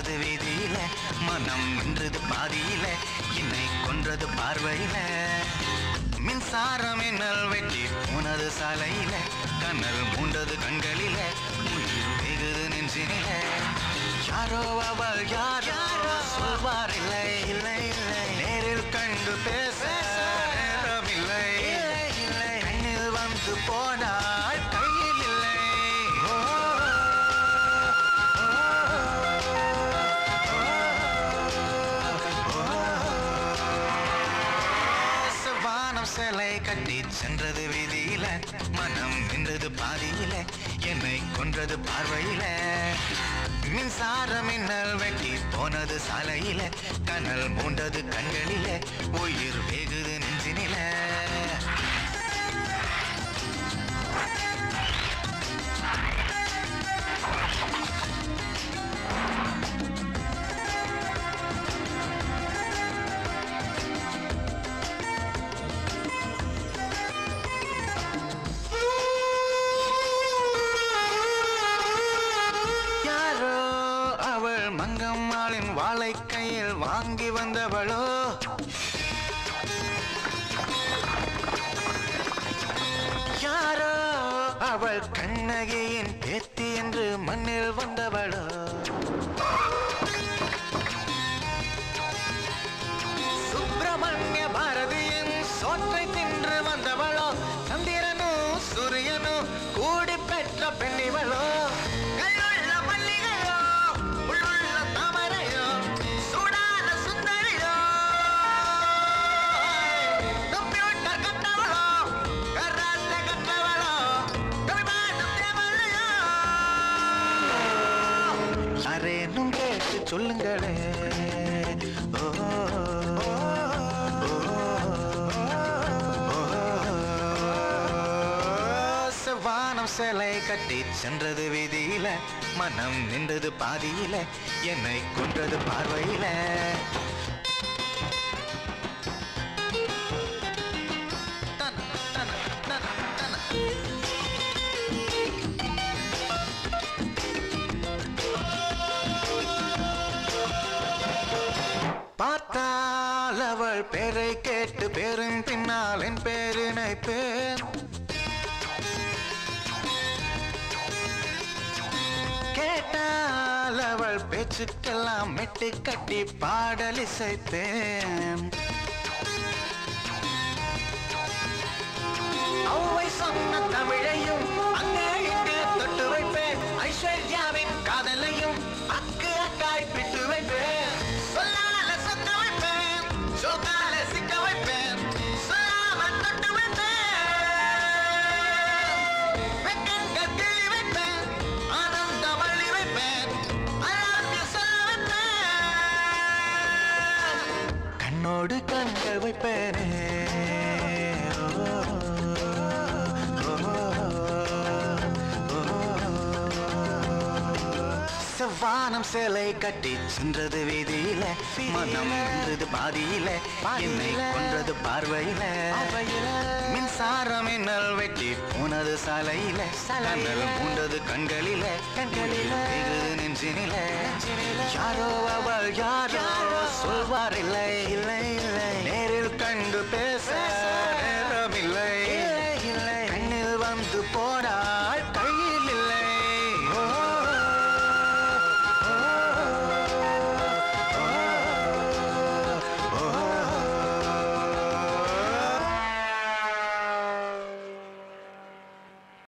சென்றது வீதியில மனம் நின்றது பாதியில என்னை கொன்றது பார்வையில மின்சாரம் என்னல் வெட்டி போனது சாலையில கண்ணல் மூண்டது கண்களில உயிர் வெகுது நெஞ்சினில யாரோ அவள் யார் யாரோ சொல்வார் இல்லை இல்லை இல்லை நேரில் கண்டு பேச நேரமில்லை இல்லை இல்லை கண்ணில் வந்து போனாள் கையில் இல்லை ஓ, வானம் சிலை கட்டி சென்றது வீதியில மனம் நின்றது பாதியில என்னை கொன்றது பார்வையில மின்சார மின்னல் வெட்டி போனது சாலையில கனல் மூண்டது கண்களில உயிர் வெகுது நெஞ்சினில யாரோ அவள் மங்கம்மாளின் வாளை கையில் வாங்கி வந்தவளோ யாரோ அவள் கண்ணகியின் பேத்தி என்று மண்ணில் வந்தவளோ சுப்பிரமணிய பாரதியின் சோற்றை தின்று வந்தவளோ சந்திரனும் சூரியனும் கூடி பெற்ற பெண்ணிவளோ கல்லுள்ள மல்லிகையோ உள்ளுள்ள தாமரையோ சூடான சுந்தரியோ கம்ப்யூட்டர் கற்றவளோ கராத்தே கற்றவளோ கவிபாடும் தேவலையோ யாரேனும் கேட்டு சொல்லுங்களே ஓ, ஓ, செவ்வானம் சிலை கட்டி சென்றது வீதியில மனம் நின்றது பாதியில என்னை கொன்றது பார்வையில தன, தன, தன, தன. பார்த்தால் அவள் பேரை கேட்டு பேரின் பின்னால் என் பேரினை பேர் கேட்டால் அவள் பேச்சுக்கெல்லாம் மெட்டு கட்டி பாடல் இசைப்பேன் அவ்வை சொன்ன தமிழையும் அங்கே இங்கே தொட்டு வைப்பேன் ஐஸ்வர்யாவின் காதலையும் அக்கு அக்காய் பிட்டு வைப்பேன் சொல்லால சொக்க வைப்பேன் சொல்லால சிக்க வைப்பேன் சொல்லாம தொட்டு வைப்பேன் வெக்கங்கள் கிள்ளி வைப்பேன் ஆனந்தம் அள்ளி வைப்பேன் I love you சொல்ல வைப்பேன் கண்ணோடு கண்கள் வைப்பேனே ஓ, ஓ, ஓ, செவ்வானம் சிலை கட்டி சென்றது வீதியில மனம் நின்றது பாதியில என்னை கொன்றது பார்வையில மின்சாரம் என்னல் வெட்டி போனது சாலையில கண்ணல் மூண்டது கண்களில கண்களில நெஞ்சினில யாரோ அவள் யாரோ சொல்வார் இல்லை இல்லை இல்லை